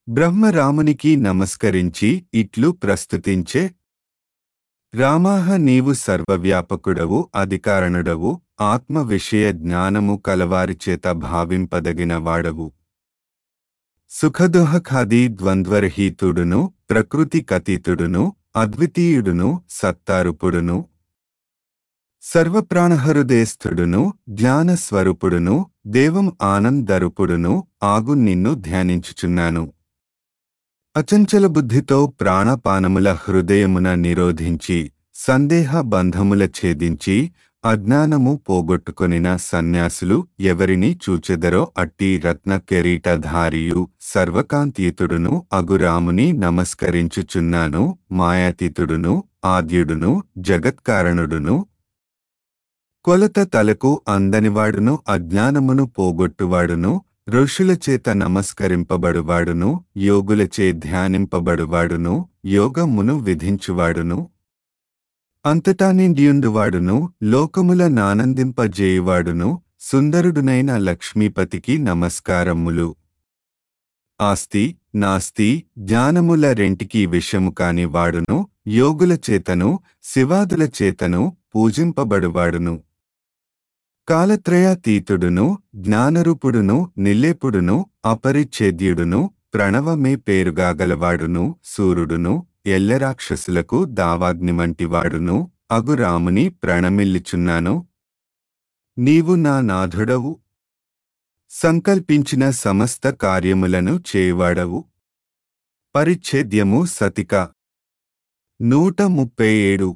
బ్రహ్మరామునికి నమస్కరించి ఇట్లు ప్రస్తుతించే రామాహ నీవు సర్వవ్యాపకుడవు అధికారణుడవు ఆత్మ విషయ జ్ఞానము కలవారిచేత భావింపదగిన వాడవు సుఖదుహఖాది ద్వంద్వరహితుడును ప్రకృతి కతీతుడును అద్వితీయుడును సత్తారుపుడును సర్వప్రాణహృదయస్థుడును జ్ఞానస్వరూపుడును దేవం ఆనందరుపుడును ఆగు నిన్ను ధ్యానించుచున్నాను అచంచల బుద్ధితో ప్రాణపానముల హృదయమున నిరోధించి సందేహ బంధముల ఛేదించి అజ్ఞానము పోగొట్టుకొనిన సన్యాసులు ఎవరిని చూచెదరో అట్టి రత్న కెరీటధారియు సర్వకాంతీతుడును అగురాముని నమస్కరించుచున్నాను మాయాతీతుడును ఆద్యుడును జగత్కారణుడును కొలత తలకు అందనివాడును అజ్ఞానమును పోగొట్టువాడును ఋషులచేత నమస్కరింపబడువాడును యోగులచే ధ్యానింపబడువాడును యోగమును విధించువాడును అంతటా నిండియుండువాడును లోకముల నానందింపజేయువాడును సుందరుడునైన లక్ష్మీపతికి నమస్కారములు ఆస్తి నాస్తి జ్ఞానముల రెంటికి విషము కాని వాడును యోగుల చేతను శివాదుల చేతను పూజింపబడువాడును కాలత్రయాతీతుడును జ్ఞానరూపుడును నిల్లేపుడును అపరిచ్ఛేద్యుడును ప్రణవమే పేరుగాగలవాడును సూర్యుడును ఎల్లరాక్షసులకు దావాగ్ని వంటివాడును అగురాముని ప్రణమిల్లిచున్నాను నీవు నా నాథుడవు సంకల్పించిన సమస్త కార్యములను చేయువాడవు పరిచ్ఛేద్యము సతిక నూట ముప్పై ఏడు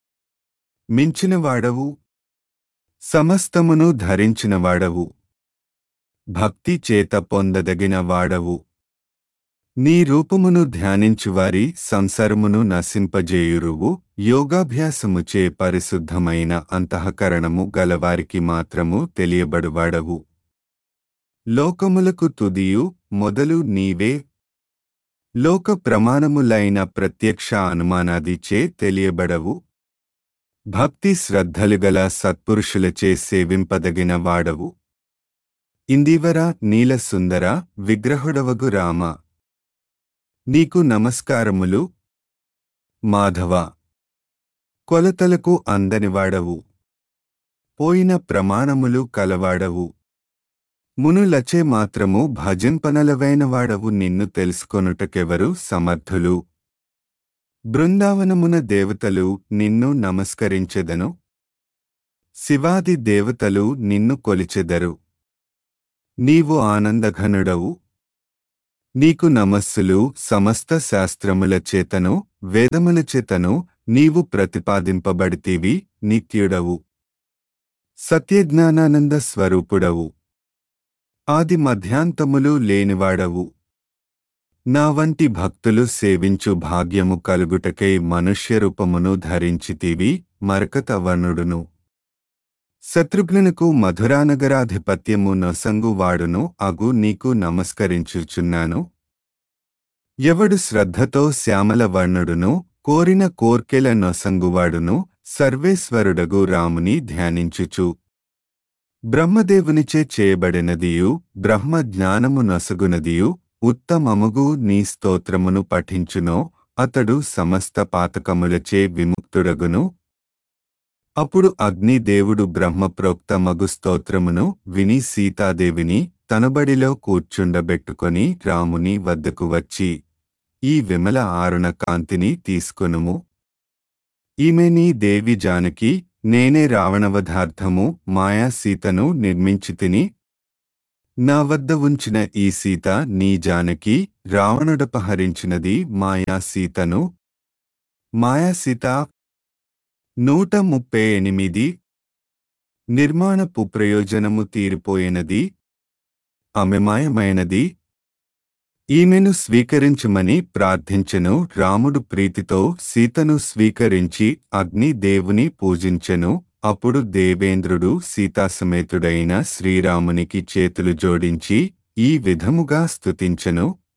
మించినవాడవు సమస్తమును ధరించినవాడవు భక్తి చేత పొందదగిన వాడవు నీ రూపమును ధ్యానించువారి సంసారమును నశింపజేయురువు యోగాభ్యాసముచే పరిశుద్ధమైన అంతఃకరణము గలవారికి మాత్రము తెలియబడువాడవు లోకములకు తుదియు మొదలు నీవే లోక ప్రమాణములైన ప్రత్యక్ష అనుమానాదిచే తెలియబడవు భక్తి శ్రద్ధలుగల సత్పురుషులచే సేవింపదగిన వాడవు ఇందివర నీలసుందర విగ్రహుడవగు రామ నీకు నమస్కారములు మాధవ కొలతలకు అందనివాడవు పోయిన ప్రమాణములు కలవాడవు మునులచే మాత్రము భజింపనలవైనవాడవు నిన్ను తెలుసుకొనుటకెవరు సమర్థులు బృందావనమున దేవతలు నిన్ను నమస్కరించెదను శివాది దేవతలు నిన్ను కొలిచెదరు నీవు ఆనందఘనుడవు నీకు నమస్సులు సమస్త శాస్త్రముల చేతను వేదముల చేతను నీవు ప్రతిపాదింపబడితీవి నిత్యుడవు సత్యజ్ఞానానంద స్వరూపుడవు ఆది మధ్యాంతములు లేనివాడవు నా వంటి భక్తులు సేవించు భాగ్యము కలుగుటకై మనుష్య రూపమును ధరించితివి మరకతవర్ణుడును శత్రుఘ్నునకు మధురానగరాధిపత్యము నొసంగువాడును అగు నీకు నమస్కరించుచున్నాను ఎవడు శ్రద్ధతో శ్యామల వర్ణుడును కోరిన కోర్కెల నొసంగువాడును సర్వేశ్వరుడగు రాముని ధ్యానించుచు బ్రహ్మదేవునిచే చేయబడినదియు బ్రహ్మ జ్ఞానము నొసగునదియు ఉత్తమముగు నీ స్తోత్రమును పఠించునో అతడు సమస్త పాతకములచే విముక్తుడగును అప్పుడు అగ్నిదేవుడు బ్రహ్మప్రోక్త మగు స్తోత్రమును విని సీతాదేవిని తనబడిలో కూర్చుండబెట్టుకొని రాముని వద్దకు వచ్చి ఈ విమల ఆరుణ కాంతిని తీసుకొనుము ఈమె నీ దేవి జానకి నేనే రావణవధార్థము మాయా సీతను నిర్మించితిని నా వద్ద ఉంచిన ఈ సీత నీ జానకి రావణుడపహరించినది మాయా సీతను మాయా సీత నూట ముప్పై ఎనిమిది నిర్మాణపు ప్రయోజనము తీరిపోయినది అమెమాయమైనది ఈమెను స్వీకరించమని ప్రార్థించెను రాముడు ప్రీతితో సీతను స్వీకరించి అగ్ని దేవుని పూజించెను అప్పుడు దేవేంద్రుడు సీతాసమేతుడైన శ్రీరామునికి చేతులు జోడించి ఈ విధముగా స్తుతించెను